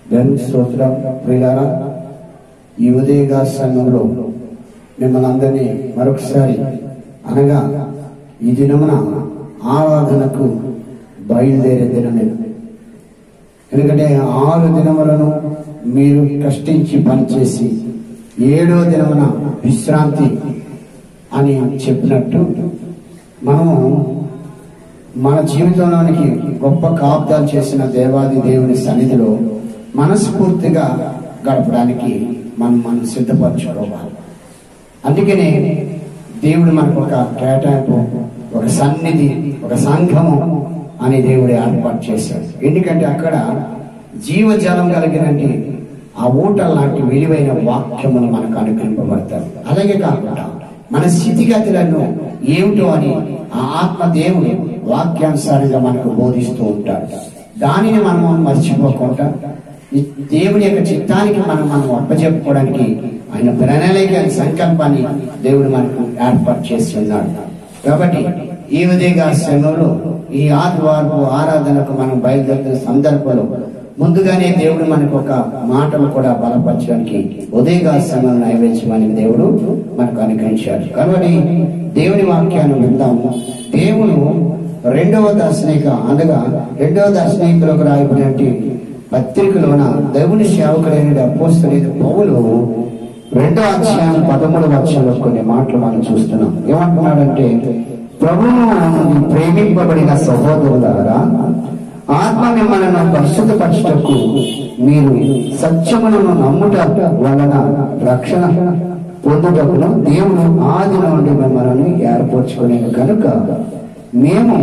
దేవుని స్తోత్రం ప్రియులారా ఈ ఉదయగా సంఘంలో మిమ్మల్ని అందరినీ మరొకసారి అనగా ఈ దినమున ఆరాధనకు బయలుదేరే దినమే ఎందుకంటే ఆరు దినములను మీరు కష్టించి పనిచేసి ఏడో దినమున విశ్రాంతి అని చెప్పినట్టు మనము మన జీవితంలోనికి గొప్ప కాపుదాలు చేసిన దేవాది దేవుని సన్నిధిలో మనస్ఫూర్తిగా గడపడానికి మనం మనం సిద్ధపరచుకోవాలి అందుకనే దేవుడు మనకు ఒక కేటాయింపు ఒక సన్నిధి ఒక సంఘము అని దేవుడు ఏర్పాటు చేశాడు ఎందుకంటే అక్కడ జీవజలం కలిగినటువంటి ఆ ఊట లాంటి విలువైన వాక్యములు మనకు అనుకరింపబడతారు అలాగే కాకుండా మన స్థితిగతులను ఏమిటో అని ఆ ఆత్మ దేవుడు వాక్యానుసారంగా మనకు బోధిస్తూ ఉంటాడు దానిని మనం మర్చిపోకుండా ఈ దేవుని యొక్క చిత్తానికి మనం మనం అప్పచెప్పుకోవడానికి ఆయన ప్రణాళిక ఆయన సంకల్పాన్ని దేవుడు మనకు ఏర్పాటు చేసి ఉన్నాడు కాబట్టి ఈ ఉదయగా సమయంలో ఈ ఆదివారపు ఆరాధనకు మనం బయలుదేరుతున్న సందర్భంలో ముందుగానే దేవుడు మనకు ఒక మాటలు కూడా బలపరచడానికి ఉదయగా సమయంలో నైవేద్యమని దేవుడు మనకు అనుగ్రహించాడు కాబట్టి దేవుని వాక్యాన్ని విందాము దేవుడు రెండవ దర్శనిక అనగా రెండవ దర్శనికులకు రాయబడినటువంటి పత్రికలోన దేవుని సేవకుడైన అపోస్తలేదు పౌలు రెండో అధ్యాయం పదమూడు వర్షంలో కొన్ని మాటలు మనం చూస్తున్నాం ఏమంటున్నాడంటే ప్రభువు ప్రేమింపబడిన సహోదరులారా ఆత్మ మిమ్మల్ని పరిశుద్ధపరచుటకు మీరు సత్యములను నమ్ముట వలన రక్షణ పొందుటకును దేవుడు ఆది నుండి మిమ్మల్ని ఏర్పరచుకునే కనుక మేము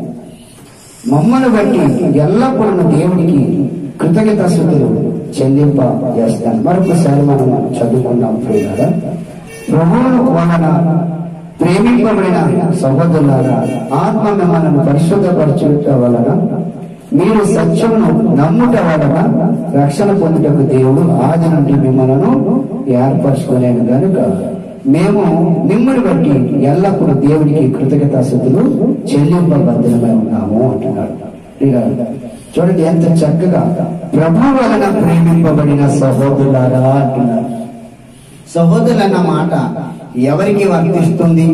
మమ్మల్ని బట్టి ఎల్లప్పుడూ దేవునికి కృతజ్ఞత స్థుతులు చెల్లింప చేస్తాను మరొకసారి మనం చదువుకున్నాం ప్రియులారా ప్రభువును వలన ప్రేమింపబడిన సహోదరులారా ఆత్మ మిమ్మల్ని పరిశుద్ధపరచుట వలన మీరు సత్యమును నమ్ముట వలన రక్షణ పొందుటకు దేవుడు ఆది నుండి మిమ్మల్ని ఏర్పరచుకోలేను గనుక మేము మిమ్మల్ని బట్టి ఎల్లప్పుడూ దేవుడికి కృతజ్ఞతాస్థుతులు చెల్లింపబద్ధమై ఉన్నాము అంటున్నాడు ప్రియులారా, చూడండి ఎంత చక్కగా ప్రభు వలన ప్రేమింపబడిన సహోదరులారా అంటున్నారు సహోదరులు అన్న మాట ఎవరికి వర్తిస్తుంది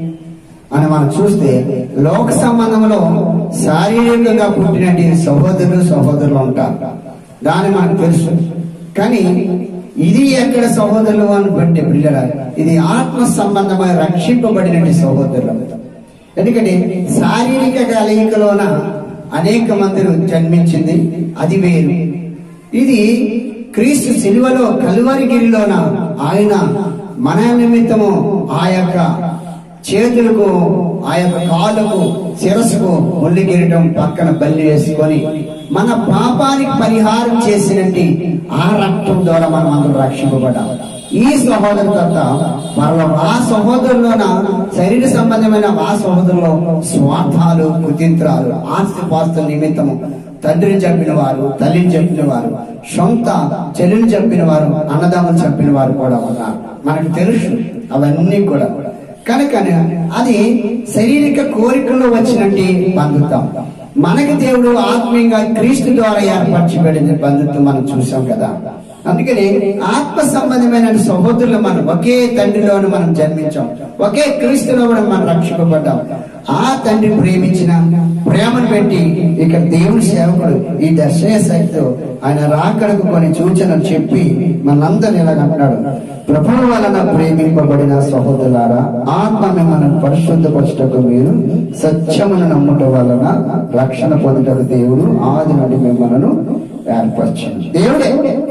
అని మనం చూస్తే లోక సంబంధంలో శారీరకంగా పుట్టినటువంటి సహోదరులు సహోదరులు ఉంటారు దాని మనకు తెలుసు కానీ ఇది ఎక్కడ సహోదరులు అని బట్టి పిల్లల ఇది ఆత్మ సంబంధమైన రక్షింపబడినటువంటి సహోదరులు ఎందుకంటే శారీరక కలయికలోన అనేక మందిని జన్మించింది అది వేరు ఇది క్రీస్తు శిలువలో కలువరిగిరిలోన ఆయన మన నిమిత్తము ఆ యొక్క చేతులకు ఆ యొక్క కాళ్ళకు శిరస్సుకు ముళ్ళు కిరీటం పక్కన బల్లి వేసుకొని మన పాపానికి పరిహారం చేసినట్టు ఆ రక్తం ద్వారా మనం అందరం రక్షింపబడ్డాం ఈ సహోదరు తప్ప మరో ఆ సహోదరులోన శరీర సంబంధమైన ఆ సహోదరులో స్వార్థాలు కుతంత్రాలు ఆస్తి పాస్తుల నిమిత్తము తండ్రిని చంపిన వారు తల్లిని చంపిన వారు సొంత చెల్లిని చంపిన వారు అన్నదమ్ములు చంపిన వారు కూడా ఉన్నారు మనకు తెలుసు అవన్నీ కూడా కనుక అది శారీరక కోరికల్లో వచ్చినట్టు బంధుత్వం మనకి దేవుడు ఆత్మీయంగా క్రీస్తు ద్వారా ఏర్పరచబడిన బంధుత్వం మనం చూసాం కదా అందుకని ఆత్మ సంబంధమైన సహోదరులు మనం ఒకే తండ్రిలోను మనం జన్మించాం ఒకే క్రీస్తులో కూడా మనం రక్షింపబడ్డాం ఆ తండ్రి ప్రేమించిన ప్రేమను పెట్టి ఇక దేవుని సేవకుడు ఈ దర్శన సైతం ఆయన రాకడకు కొన్ని సూచనలు చెప్పి మనందరిని ఇలాగంటున్నాడు ప్రభువు వలన ప్రేమింపబడిన సహోదరులారా ఆత్మ మిమ్మల్ని పరిశుద్ధపరచుటకు మీరు సత్యమును నమ్ముట వలన రక్షణ పొందుటకు దేవుడు ఆది నుండి మిమ్మల్ని ఏర్పరచండి దేవుడే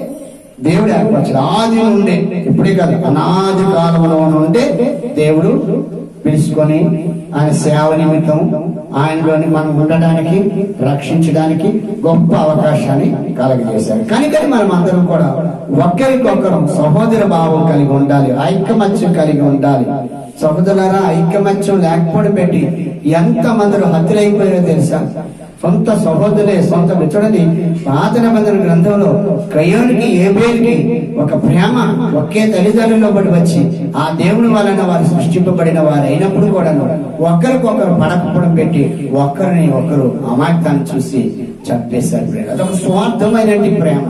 దేవుడు ఏర్పరచాడు ఆది నుండే ఇప్పుడే కాదు అనాది కాలంలో నుండే దేవుడు పిలుచుకొని ఆయన సేవ నిమిత్తం ఆయనలోని మనం ఉండడానికి రక్షించడానికి గొప్ప అవకాశాన్ని కలగజేశారు కనుకని మనం అందరం కూడా ఒకరికొకరు సహోదర భావం కలిగి ఉండాలి ఐకమత్యం కలిగి ఉండాలి సహోదరులారా ఐకమత్యం లేకపోవడం పెట్టి ఎంత మందిలో హత్యలైపోయారో తెలుసా సొంత సహోదరులే సొంత చూడండి పాత నిబంధన గ్రంథంలో కయ్యోనికి ఏబేలికి ఒక ప్రేమ ఒకే తల్లిదండ్రుల్లో బట్టి వచ్చి ఆ దేవుని వలన వారు సృష్టింపబడిన వారు అయినప్పుడు కూడా ఒకరికొకరు పడకపోవడం పెట్టి ఒకరిని ఒకరు అమాయకాన్ని చూసి చంపేశారు ప్రేమ అదొక స్వార్థమైనటువంటి ప్రేమ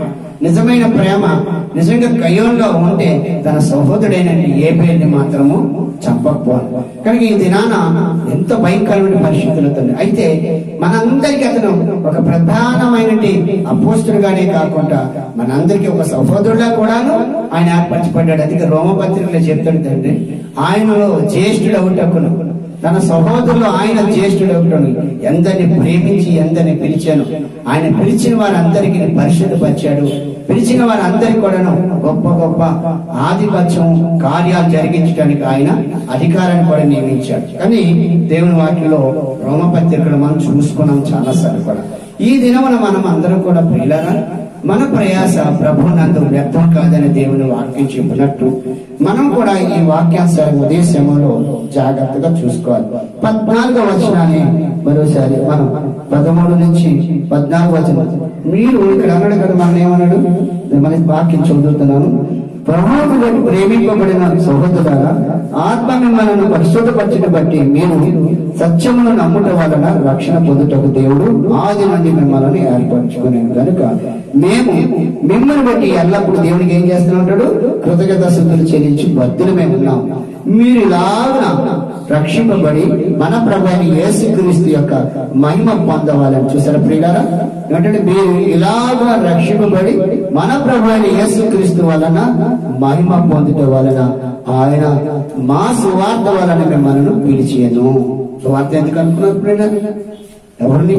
నిజమైన ప్రేమ నిజంగా కయ్యంలో ఉంటే తన సహోదరుడైన ఏబేల్ని మాత్రము చంపకపోవాలి కనుక ఈ దినాన ఎంత భయంకరమైన పరిస్థితులు అవుతుంది అయితే మనందరికీ అతను ఒక ప్రధానమైన అపోస్తుడుగానే కాకుండా మనందరికీ ఒక సహోదరుడా కూడాను ఆయన ఏర్పరచబడ్డాడు అందుకే రోమపత్రికలో చెప్తాడు తండ్రి ఆయనలో జ్యేష్ఠుడు అవుటకును తన సహోదరులు ఆయన జ్యేష్ఠుడు అవుతాడు ఎందరిని ప్రేమించి ఎందరిని పిలిచాను ఆయన పిలిచిన వారందరికీ పరిశుద్ధపరిచాడు పిలిచిన వారందరికీ కూడాను గొప్ప గొప్ప ఆధిపత్యం కార్యాలు జరిగించడానికి ఆయన అధికారాన్ని కూడా నియమించాడు కానీ దేవుని వాక్యంలో రోమపత్రికలు మనం చూసుకున్నాం చాలా సార్లు కూడా ఈ దినమున మనం అందరం కూడా ప్రియులారా మన ప్రయాస ప్రభునందు వ్యర్థం కాదని దేవుని వాక్యం చెప్పినట్టు మనం కూడా ఈ వాక్యానుసారం ఉద్దేశంలో జాగ్రత్తగా చూసుకోవాలి పద్నాలుగో వచనాన్ని మరోసారి మనం పదమూడు నుంచి పద్నాలుగు వచనం మీరు ఇక్కడ అన్నాడు కదా మనం ఏమన్నాడు మన వాక్యం చదువుతున్నాను ప్రభువుకు ప్రేమింపబడిన సహోదరులారా ఆత్మ మిమ్మల్ని పరిశుద్ధపరచడం బట్టి మీరు సత్యమును నమ్ముట వలన రక్షణ పొందుటకు దేవుడు ఆది నుండి మిమ్మల్ని ఏర్పరచుకునే కనుక మేము మిమ్మల్ని బట్టి ఎల్లప్పుడూ దేవునికి ఏం చేస్తూ ఉంటాడు కృతజ్ఞత స్థుతులు చెల్లించి బద్దులమే ఉన్నాం మీరు ఇలాగా రక్షింపబడి మన ప్రభుని యేసుక్రీస్తు యొక్క మహిమ పొందవాలని చూసారా ప్రియులారా ఏంటంటే మీరు ఇలాగా రక్షింపబడి మన ప్రభుని యేసుక్రీస్తు వలన మహిమ పొందుట వలన ఆయన మా సువార్త వలన మిమ్మల్ని పిలిచేను సువార్త ఎందుకు అనుకున్నారు ప్రియులారా ఎవరిని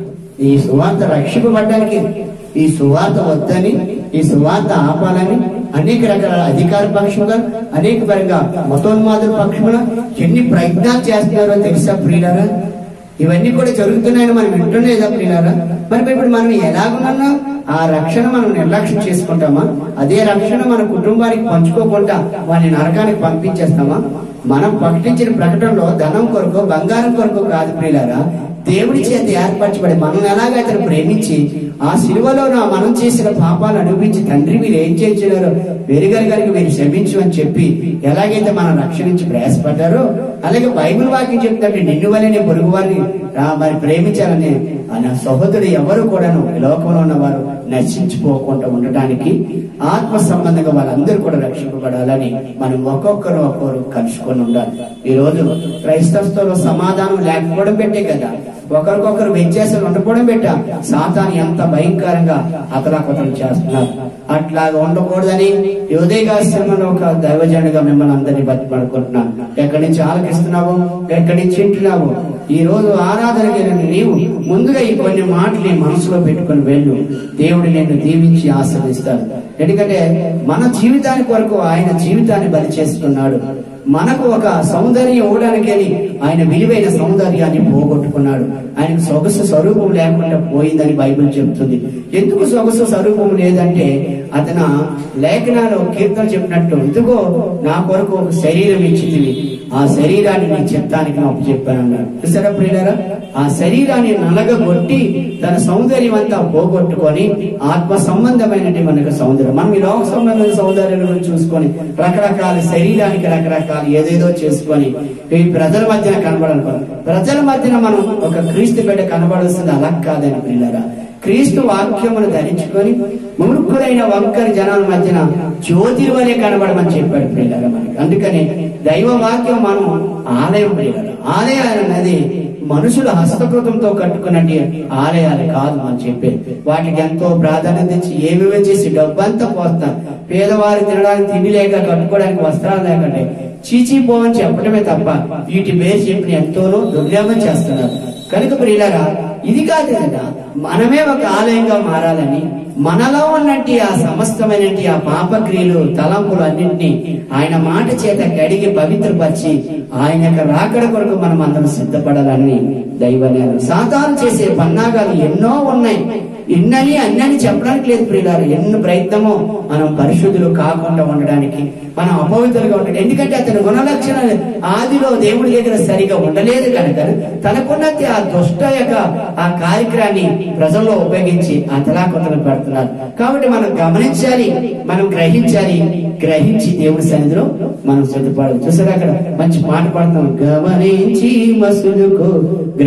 ఈ సువార్త రక్షింపబడ్డానికి ఈ సువార్త వద్దని ఈ సువార్త ఆపాలని అనేక రకాల అధికార పక్షముగా అనేక పరంగా మతోన్మాదుల పక్షమున ఎన్ని ప్రయత్నాలు చేస్తున్నారో తెలుసా ప్రియులారా ఇవన్నీ కూడా జరుగుతున్నాయని మనం వింటున్నాయిదా ప్రియులారా మరి ఇప్పుడు మనం ఎలాగున్నా ఆ రక్షణ మనం నిర్లక్ష్యం చేసుకుంటామా అదే రక్షణ మన కుటుంబానికి పంచుకోకుండా వారిని నరకానికి పంపించేస్తామా మనం ప్రకటించిన ప్రకటనలో ధనం కొరకు బంగారం కొరకు కాదు ప్రియులారా దేవుడి చేత ఏర్పరచబడి మనం ఎలాగైతే ప్రేమించి ఆ శిలువలో నా మనం చేసిన పాపాలు అనుభవించి తండ్రి మీరు ఏం చేయించినారో వెరుగరి గారికి మీరు క్షమించు అని చెప్పి ఎలాగైతే మనం రక్షణ నుంచి ప్రయాసపడ్డారో అలాగే బైబిల్ వాక్యం చెప్తాడు నిన్ను వల్లనే పొరుగు వారిని ఆ, మరి ప్రేమించాలని ఆ నా సహోదరుడు ఎవరు కూడాను ఈ లోకంలో ఉన్నవారు నశించిపోకుండా ఉండటానికి ఆత్మ సంబంధంగా వాళ్ళందరూ కూడా రక్షింపబడాలని మనం ఒక్కొక్కరు ఒక్కొక్కరు కలుసుకొని ఉండాలి ఈ రోజు క్రైస్తవస్తులో సమాధానం లేకపోవడం పెట్టే కదా ఒకరికొకరు వ్యత్యాసం ఉండకపోవడం పెట్టా సాతాను ఎంత భయంకరంగా అతలాకుతలం చేస్తున్నారు అట్లాగా ఉండకూడదని యోదయగాశ్రమంలో ఒక దైవజనుడిగా మిమ్మల్ని అందరినీ బతిపడుకుంటున్నాను ఎక్కడి నుంచి ఆలకిస్తున్నావు ఎక్కడి నుంచి వింటున్నావు ఈ రోజు ఆరాధనకి వెళ్ళిన నీవు ముందుగా ఈ కొన్ని మాటలు నీ మనసులో పెట్టుకొని వెళ్ళు దేవుడు నిన్ను దీవించి ఆశ్రదిస్తాడు ఎందుకంటే మన జీవితాని కొరకు ఆయన జీవితాన్ని బలి చేస్తున్నాడు మనకు ఒక సౌందర్యం ఇవ్వడానికి అని ఆయన విలువైన సౌందర్యాన్ని పోగొట్టుకున్నాడు ఆయనకు సొగసు స్వరూపం లేకుండా పోయిందని బైబిల్ చెబుతుంది ఎందుకు సొగసు స్వరూపం లేదంటే అతను లేఖనాలు కీర్తన చెప్పినట్టు ఇదిగో నా కొరకు ఒక శరీరం ఇచ్చింది ఆ శరీరాన్ని నీ చిత్తానికి నాకు చెప్పాను అన్నాడు చూసారా ప్రియులారా ఆ శరీరాన్ని నలగగొట్టి తన సౌందర్యం అంతా పోగొట్టుకొని ఆత్మ సంబంధమైనటువంటి మనకు సౌందర్యం మనం ఈ లోక సంబంధమైన సౌందర్యం గురించి చూసుకొని రకరకాల శరీరానికి రకరకాల ఏదేదో చేసుకొని ఈ ప్రజల మధ్యన కనబడాలనుకోవాలి ప్రజల మధ్యన మనం ఒక క్రీస్తు బిడ్డ కనబడాల్సింది అలా కాదని పిల్లరా క్రీస్తు వాక్యమును ధరించుకొని మూర్ఖులైన వంకరి జనాల మధ్యన జ్యోతి వలె కనబడమని చెప్పాడు ప్రియులారా మనకి అందుకని దైవ వాక్యం మనం ఆలయం ప్రియులారా ఆలయాలు అన్నది మనుషుల హస్తకృతంతో కట్టుకున్నట్టు ఆలయాలు కాదు అని చెప్పి వాటికి ఎంతో ప్రాధాన్యత ఇచ్చి ఏమేమో చేసి డబ్బంతా పోస్తారు పేదవారు తినడానికి తిండి లేక కట్టుకోవడానికి వస్త్రాలు లేకంటే చీచీ పోవని చెప్పడమే తప్ప వీటి పేరు చెప్పిన ఎంతోనో దుర్వ్యాపం చేస్తున్నారు కనుక ప్రియులారా ఇది కాదు కదా మనమే ఒక ఆలయంగా మారాలని మనలో ఉన్నట్టు ఆ సమస్తమైన ఆ పాపక్రియలు తలంపులు అన్నింటినీ ఆయన మాట చేత కడిగి పవిత్రపరిచి ఆయన యొక్క రాకడ కొరకు మనం అందరం సిద్ధపడాలని దైవజ్ఞానం సాతాను చేసే పన్నాగాలు ఎన్నో ఉన్నాయి ఇన్నని అన్నని చెప్పడానికి లేదు ప్రియులారు ఎన్ని ప్రయత్నమో మనం పరిశుద్ధులు కాకుండా ఉండడానికి మనం అపవిత్రులుగా ఉండడం ఎందుకంటే అతని గుణలక్షణాలు ఆదిలో దేవుడి దగ్గర సరిగా ఉండలేదు కనుక తనకున్నది ఆ దుష్ట యొక్క ఆ కార్యక్రమాన్ని ప్రజల్లో ఉపయోగించి అతలాకుతలు పెడుతున్నారు కాబట్టి మనం గమనించాలి మనం గ్రహించాలి గ్రహించి దేవుడి సన్నిధిలో మనం సిద్ధపడాలి చూసారా అక్కడ మంచి పాట పాడుతున్నాం గమనించి మసులుకో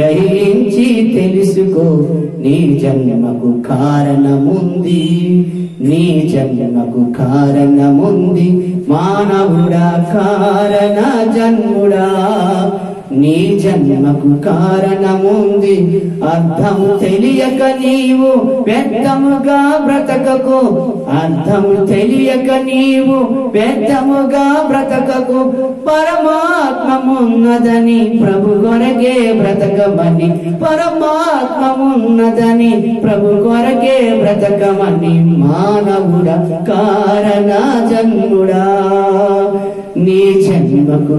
గ్రహించి తెలుసుకో నీ జన్మకు కారణముంది నీ జన్మకు కారణముంది మానవుడా కారణ జన్ముడా నీ జన్మకు కారణముంది అర్థము తెలియక నీవు వ్యర్థముగా బ్రతకకు అర్థము తెలియక నీవు వ్యర్థముగా బ్రతకకు పరమాత్మమున్నదని ప్రభు కొరకే బ్రతకమని పరమాత్మమున్నదని ప్రభు కొరకే బ్రతకమని మానవుడ కారణ జన్ముడా నీ జన్మకు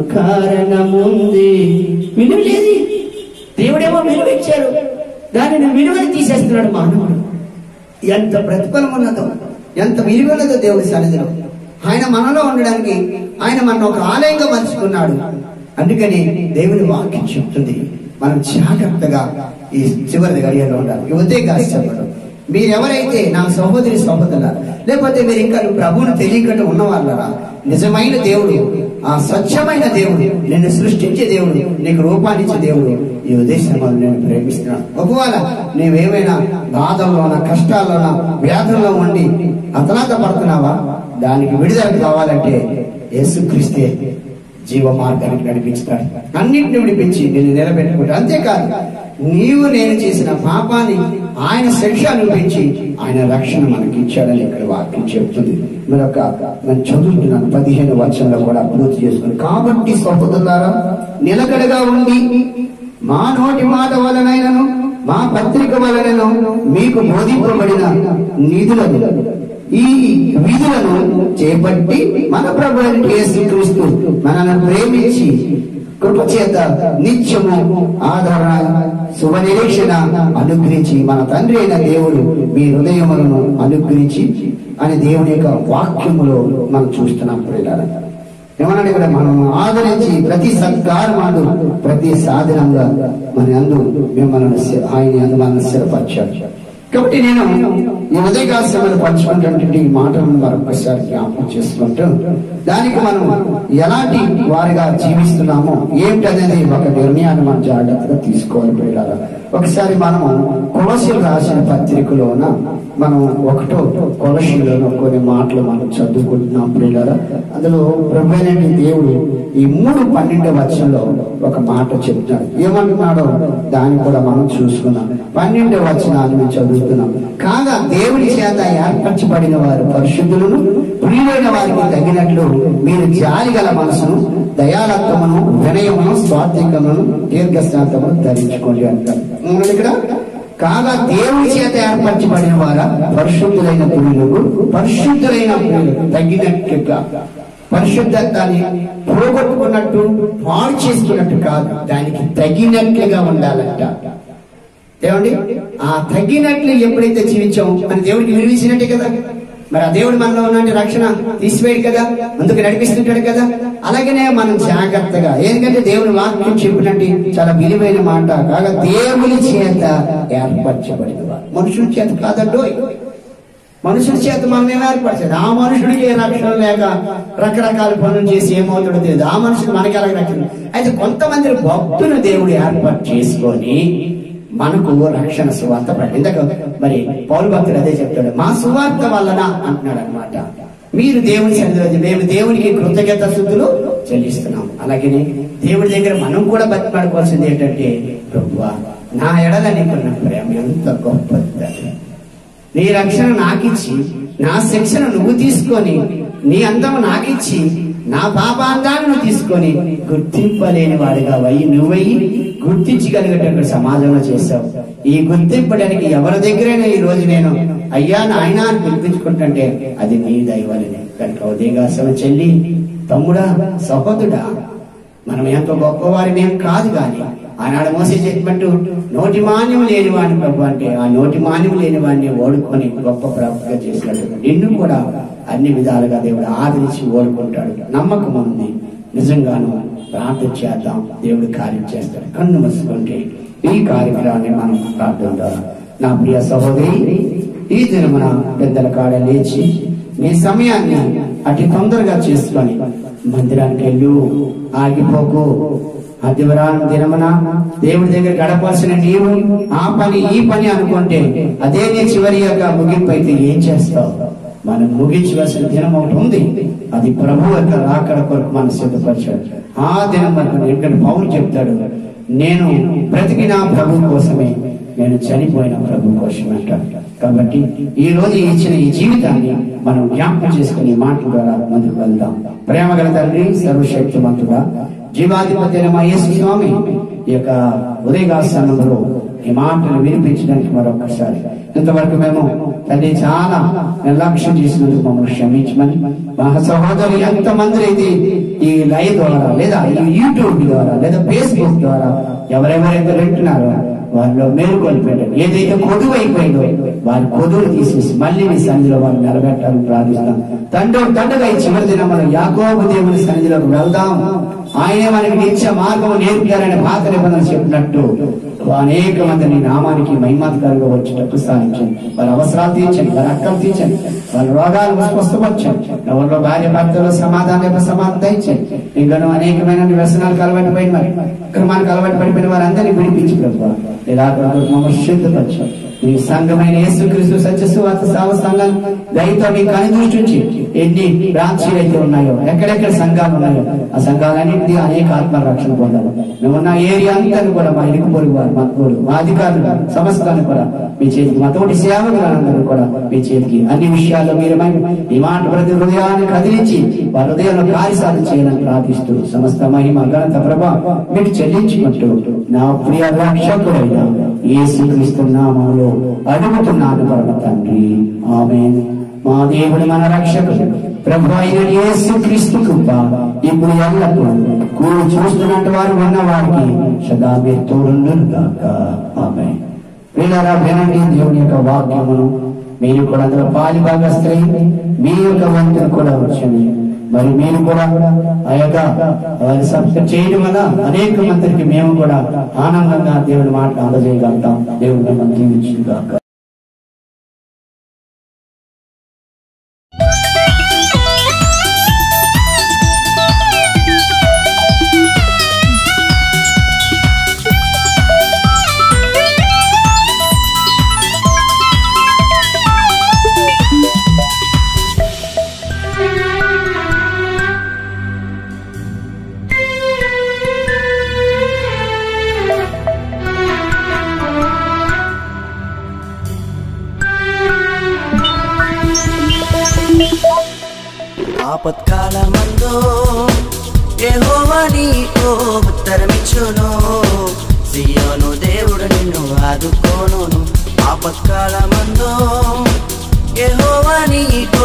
కారణముంది విలువ లేదు దేవుడేమో విలువ ఇచ్చాడు దానిని విలువని తీసేస్తున్నాడు మానవుడు ఎంత ప్రతిఫలం ఉన్నదో ఎంత విలువ ఉన్నదో దేవుడి సన్నిధిలో ఆయన మనలో ఉండడానికి ఆయన మన ఒక ఆలయంగా మలుచుకున్నాడు అందుకని దేవుని వాక్యం చెప్తుంది మనం జాగ్రత్తగా ఈ చివరి గడియలో ఉండాలి ఈ ఉదయకాశ చెప్పడం మీరెవరైతే నా సహోదరి సహోదరుల లేకపోతే మీరు ఇంకా ప్రభువును తెలియకుండా ఉన్నవాళ్ళరా నిజమైన దేవుడు ఆ స్వచ్ఛమైన దేవుడు నిన్ను సృష్టించే దేవుడు నీకు రూపాన్నిచ్చే దేవుడు ఈ ఉద్దేశంలో నేను ప్రేమిస్తున్నాను ఒకవేళ నీవేమైనా బాధల్లోన కష్టాల్లోన వ్యాధుల్లో ఉండి అతలాత పడుతున్నావా దానికి విడుదల కావాలంటే యేసుక్రీస్తే జీవ మార్గానికి నడిపిస్తాడు అన్నింటిని విడిపించి నేను నిలబెట్టుకుంటాడు అంతేకాదు నీవు నేను చేసిన పాపాన్ని ఆయన శిక్ష అనిపించి ఆయన రక్షణ మనకి ఇచ్చాడని ఇక్కడ వాక్యం చెప్తుంది మరొక నేను చదువుతున్నాను పదిహేను వచనంలో కూడా పూర్తి చేసుకుని కాబట్టి సహోదరులారా నిలకడగా ఉండి మా నోటి మాట వలనైనను మా పత్రిక వలనను మీకు బోధింపబడిన నిధులను ఈ విధులను చేపట్టి మన ప్రభు యేసుక్రీస్తు మనల్ని ప్రేమించి కృప చేత నిత్యము ఆదరణ శుభ నిరీక్షణ అనుగ్రహించి మన తండ్రి అయిన దేవుడు మీ హృదయములను అనుగ్రహించి అని దేవుని యొక్క వాక్యములో మనం చూస్తున్నాం ప్రియులారా. ఏమన్నాడు ఇక్కడ మనం ఆదరించి ప్రతి సత్కారమాడు ప్రతి సాధనంగా మన అందు మిమ్మల్ని స్థి- ఆయన అందు మనల్ని స్థిరపరిచాడు కాబట్టి నేను ఈ ఉదయకాశ్రమాలు పంచుకున్నటువంటి ఈ మాటలను మరొకసారి జ్ఞాపకం చేసుకుంటూ దానికి మనం ఎలాంటి వారిగా జీవిస్తున్నామో ఏమిటనేది ఒక నిర్ణయాన్ని మనం జాగ్రత్తగా తీసుకోవాలి పిల్లల ఒకసారి మనం కొలసీలు రాసిన పత్రికలోన మనం ఒకటో కొలసీలోన కొన్ని మాటలు మనం చదువుకుంటున్నాం పిల్లల అందులో ప్రభుత్వ దేవుడు ఈ మూడు పన్నెండు వచనంలో ఒక మాట చెప్తాడు ఏమంటున్నాడో దాన్ని కూడా మనం చూసుకున్నాం పన్నెండు వచనాలు మేము చదువుతున్నాం కాగా దేవుని చేత ఏర్పరచబడిన వారు పరిశుద్ధులను ప్రియులైన వారికి తగినట్లు మీరు జాలి గల మనసును దయాలత్వమును వినయమును స్వాత్వికమును దీర్ఘశాంతమును ధరించుకోండి అంటారు ఉన్నది ఇక్కడ కాగా దేవుని చేత ఏర్పరచబడిన వారా పరిశుద్ధులైన పురులకు పరిశుద్ధులైన పురులకు తగినట్లుగా పరిశుద్ధత్వాన్ని పోగొట్టుకున్నట్టు పాడు చేసుకున్నట్టు కాదు దానికి తగినట్లుగా ఉండాలంట ఏమండి ఆ తగ్గినట్లు ఎప్పుడైతే జీవించాం మన దేవుడికి విలువించినట్టే కదా మరి ఆ దేవుడు మనలో ఉన్నట్టు రక్షణ తీసివేయడు కదా ముందుకు నడిపిస్తుంటాడు కదా అలాగనే మనం జాగ్రత్తగా ఎందుకంటే దేవుని వాక్యం చెప్పినట్టు చాలా విలువైన మాట కాగా దేవుని చేత ఏర్పరచబడిన వారు. మనుషుల చేత కాదండోయ్ మనుషుల చేత మనం ఏం ఏర్పరచదు ఆ మనుషుడికి ఏ రక్షణ లేక రకరకాల పనులు చేసి ఏమవుతాడో తెలియదు ఆ మనుషుడు మనకి ఎలాగ రక్షణ అయితే కొంతమంది భక్తులు దేవుడు ఏర్పాటు చేసుకొని మనకు రక్షణ సువార్త పడింది ఇందాక మరి పౌరు భక్తుడు అదే చెప్తాడు మా సువార్త వలన అంటున్నాడు అనమాట మీరు దేవుని సన్నిధిలో మేము దేవునికి కృతజ్ఞత శుద్ధులు చెల్లిస్తున్నాం అలాగే దేవుడి దగ్గర మనం కూడా బతిమాడుకోవాల్సింది ఏంటంటే ప్రభువా నా ఎడల నీకున్న ప్రేమ ఎంత గొప్పది తండ్రి. నీ రక్షణ నాకిచ్చి నా శిక్షణ నువ్వు తీసుకొని నీ అందం నాకిచ్చి నా పాపాంతాన్ని నువ్వు తీసుకొని గుర్తింపలేని వాడిగా వయ్యి నువ్వయ్యి గుర్తించగలిగేటట్టు సమాజంలో చేశావు ఈ గుర్తింపడానికి ఎవరి దగ్గరైనా ఈ రోజు నేను అయ్యా నాయన అని పిలిపించుకుంటుంటే అది నీ దైవాలనే కనుక ఉదయగాసన చెల్లి తమ్ముడా సహోదరుడా మనం ఎంత గొప్పవారిని ఏం కాదు కానీ ఆనాడు మోసే చెప్పినట్టు నోటి మాన్యం లేని వాడిని ప్రభు అంటే ఆ నోటి మాన్యం లేని వాడిని ఓడుకొని గొప్ప ప్రభుగా చేసినట్టు నిన్ను కూడా అన్ని విధాలుగా దేవుడు ఆదరించి ఓడుకుంటాడు నమ్మకం ఉంది నిజంగాను ప్రార్థన చేద్దాం దేవుడు కార్యం చేస్తాడు కన్ను మూసుకుంటే ఈ కార్యక్రమాన్ని మనం ప్రార్థన ద్వారా నా ప్రియ సహోదరి ఈ దినమున పెద్దల కాడ లేచి నీ సమయాన్ని అతి తొందరగా చేసుకొని మందిరానికి వెళ్ళు ఆగిపోకు ఆదివారం దినమున దేవుడి దగ్గర గడపాల్సిన నీవు ఆ పని ఈ పని అనుకుంటే అదే నీ చివరి యొక్క ముగింపు అయితే ఏం చేస్తావు మనం ముగించవలసిన దినం ఒకటి ఉంది అది ప్రభు యొక్క రాకడ కొరకు మనం సిద్ధపరిచాడు ఆ దినం మనకు ఇక్కడ పౌరు చెప్తాడు నేను బ్రతికిన ప్రభు కోసమే నేను చనిపోయిన ప్రభు కోసమే అంటాడు కాబట్టి ఈ రోజు ఇచ్చిన ఈ జీవితాన్ని మనం జ్ఞాపకం చేసుకుని ఈ మాటల ద్వారా ముందుకు వెళ్దాం ప్రేమ గల తండ్రి సర్వశక్తిమంతుడా జీవాధిపతి అయిన మా యేసు స్వామి ఈ యొక్క ఉదయగాసనంలో ఈ మాటలు వినిపించడానికి మరొకసారి ఇంతవరకు మేము తండ్రి చాలా నిర్లక్ష్యం చేసినందుకు మమ్మల్ని క్షమించమని మా సహోదరులు ఎంతమంది అయితే ఈ లైవ్ ద్వారా లేదా ఈ యూట్యూబ్ ద్వారా లేదా ఫేస్బుక్ ద్వారా ఎవరెవరైతే వింటున్నారో వారిలో మేలుకొని పెట్టండి ఏదైతే కొదువు అయిపోయిందో వారి కొదువులు తీసేసి మళ్ళీ మీ సన్నిధిలో వారిని నిలబెట్టాలని ప్రార్థిస్తాం తండ్రి తండ్రిగా ఈ చివరి దినం మనం యాకోబు దేవుని సన్నిధిలోకి వెళ్దాం ఆయనే మనకి నిత్య మార్గం నేర్పారని పాత నిబంధన చెప్పినట్టు అనేక మంది నీ నామానికి మహిమాధికారులుగా వచ్చేటట్టు సాధించండి వారి అవసరాలు తీర్చండి వారి అక్కలు తీర్చండి వారి రోగాలు స్వస్థపరచండి ఎవరిలో భార్య భర్తలో సమాధానం సమాధానం దయచండి ఇంకను అనేకమైన వ్యసనాలకు అలవాటు పడిన వారి క్రమానికి అలవాటు పడిపోయిన వారందరినీ విడిపించి ప్రభావ ఇలా మమ్మల్ని శుద్ధపరచండి మీ సంఘమైన యేసుక్రీస్తు సత్యసువార్త సావ సంఘాన్ని దయతో మీ కని దృష్టి ఉంచి ఎన్ని బ్రాంచీలు అయితే ఉన్నాయో ఎక్కడెక్కడ సంఘాలు ఉన్నాయో ఆ సంఘాలన్నింటినీ అనేక ఆత్మ రక్షణ పొందాలి మేము ఉన్న ఏరియా అంతా కూడా మా ఇరుకు పొరుగు వారు మా తోడు మా అధికారులు సమస్తాన్ని కూడా మీ చేతికి మా తోటి సేవకులందరూ కూడా మీ చేతికి అన్ని విషయాల్లో మీరు మహిమ- ఈ మాట ప్రతి హృదయాన్ని కదిలించి వారి హృదయంలో కార్యసాధన చేయాలని ప్రార్థిస్తూ సమస్త మహిమ ఘనత ప్రభా మీకు చెల్లించుకుంటూ నా ప్రియ రక్షకుడైన యేసుక్రీస్తు నామంలో అడుగుతున్నాను పరమ తండ్రి ఆమె మా దేవుడు మన రక్షకుడు ప్రభు అయిన యేసు క్రీస్తు కృప ఇప్పుడు ఎల్లప్పుడూ కూడి చూస్తున్నట్టు వారు ఉన్న వారికి సదా మీరు తోడుండును గాక ఆమె వీళ్ళరా వినండి దేవుని యొక్క వాక్యమును మీరు కూడా అందులో పాలి భాగస్థై మీ యొక్క వంతులు కూడా వచ్చండి మరి మీరు కూడా ఆ యొక్క వారి సబ్స్క్రైబ్ చేయడం వల్ల అనేక మందికి మేము కూడా ఆనందంగా దేవుని మాట అందజేయగలుగుతాం దేవుని మనం దీవించుగాక ఆపత్కాలమందు యెహోవా నీకు ఉత్తరమిచ్చును సియోను దేవుడు నిన్ను ఆదుకోను ఆపత్కాలమందు యెహోవా నీకు